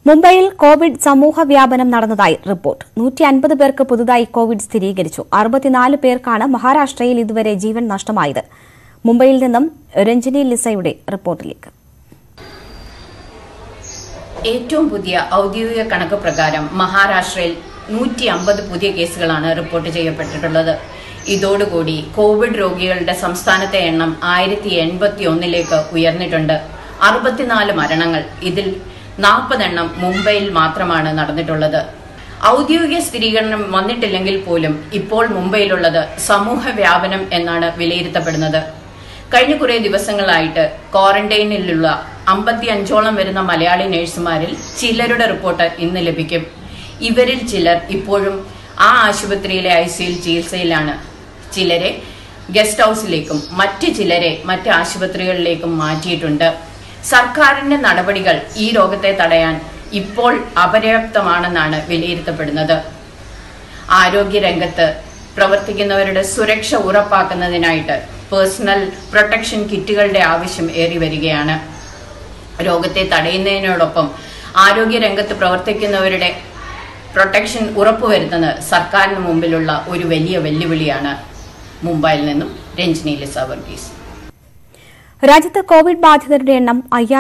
മുംബൈയിൽ കോവിഡ് സമൂഹ വ്യാപനം നടന്നതായി റിപ്പോർട്ട് നൂറ്റി അൻപത് പേർക്ക് പുതുതായി കോവിഡ് സ്ഥിരീകരിച്ചു അറുപത്തിനാല് പേർക്കാണ് മഹാരാഷ്ട്രയിൽ ഇതുവരെ ജീവൻ നഷ്ടമായത് മുംബൈയിൽ നിന്നും രഞ്ജിനി ലിസയുടെ റിപ്പോർട്ടിലേക്ക് ഏറ്റവും പുതിയ ഔദ്യോഗിക കണക്ക് പ്രകാരം മഹാരാഷ്ട്രയിൽ നൂറ്റി അമ്പത് പുതിയ കേസുകളാണ് റിപ്പോർട്ട് ചെയ്യപ്പെട്ടിട്ടുള്ളത് ഇതോടുകൂടി കോവിഡ് രോഗികളുടെ സംസ്ഥാനത്തെ എണ്ണം ആയിരത്തി എൺപത്തി ഒന്നിലേക്ക് ഉയർന്നിട്ടുണ്ട് അറുപത്തിനാല് മരണങ്ങൾ ഇതിൽ നാൽപ്പതെണ്ണം മുംബൈയിൽ മാത്രമാണ് നടന്നിട്ടുള്ളത് ഔദ്യോഗിക സ്ഥിരീകരണം വന്നിട്ടില്ലെങ്കിൽ പോലും ഇപ്പോൾ മുംബൈയിലുള്ളത് സമൂഹ വ്യാപനം എന്നാണ് വിലയിരുത്തപ്പെടുന്നത് കഴിഞ്ഞ കുറേ ദിവസങ്ങളായിട്ട് ക്വാറന്റൈനിലുള്ള അമ്പത്തി അഞ്ചോളം വരുന്ന മലയാളി നഴ്സുമാരിൽ ചിലരുടെ റിപ്പോർട്ട് ഇന്ന് ലഭിക്കും ഇവരിൽ ചിലർ ഇപ്പോഴും ആ ആശുപത്രിയിലെ ഐ സിയിൽ ചികിത്സയിലാണ് ചിലരെ ഗസ്റ്റ് ഹൗസിലേക്കും മറ്റ് ചിലരെ മറ്റ് ആശുപത്രികളിലേക്കും മാറ്റിയിട്ടുണ്ട് സർക്കാരിന്റെ നടപടികൾ ഈ രോഗത്തെ തടയാൻ ഇപ്പോൾ അപര്യാപ്തമാണെന്നാണ് വിലയിരുത്തപ്പെടുന്നത് ആരോഗ്യരംഗത്ത് പ്രവർത്തിക്കുന്നവരുടെ സുരക്ഷ ഉറപ്പാക്കുന്നതിനായിട്ട് പേഴ്സണൽ പ്രൊട്ടക്ഷൻ കിറ്റുകളുടെ ആവശ്യം ഏറി വരികയാണ് രോഗത്തെ തടയുന്നതിനോടൊപ്പം ആരോഗ്യരംഗത്ത് പ്രവർത്തിക്കുന്നവരുടെ പ്രൊട്ടക്ഷൻ ഉറപ്പുവരുത്തുന്നത് സർക്കാരിന് മുമ്പിലുള്ള ഒരു വലിയ വെല്ലുവിളിയാണ് മുംബൈയിൽ നിന്നും രഞ്ജിനി ലിസ വർഗീസ് രാജ്യത്ത് കോവിഡ് ബാധിതരുടെ എണ്ണം അയ്യായിരം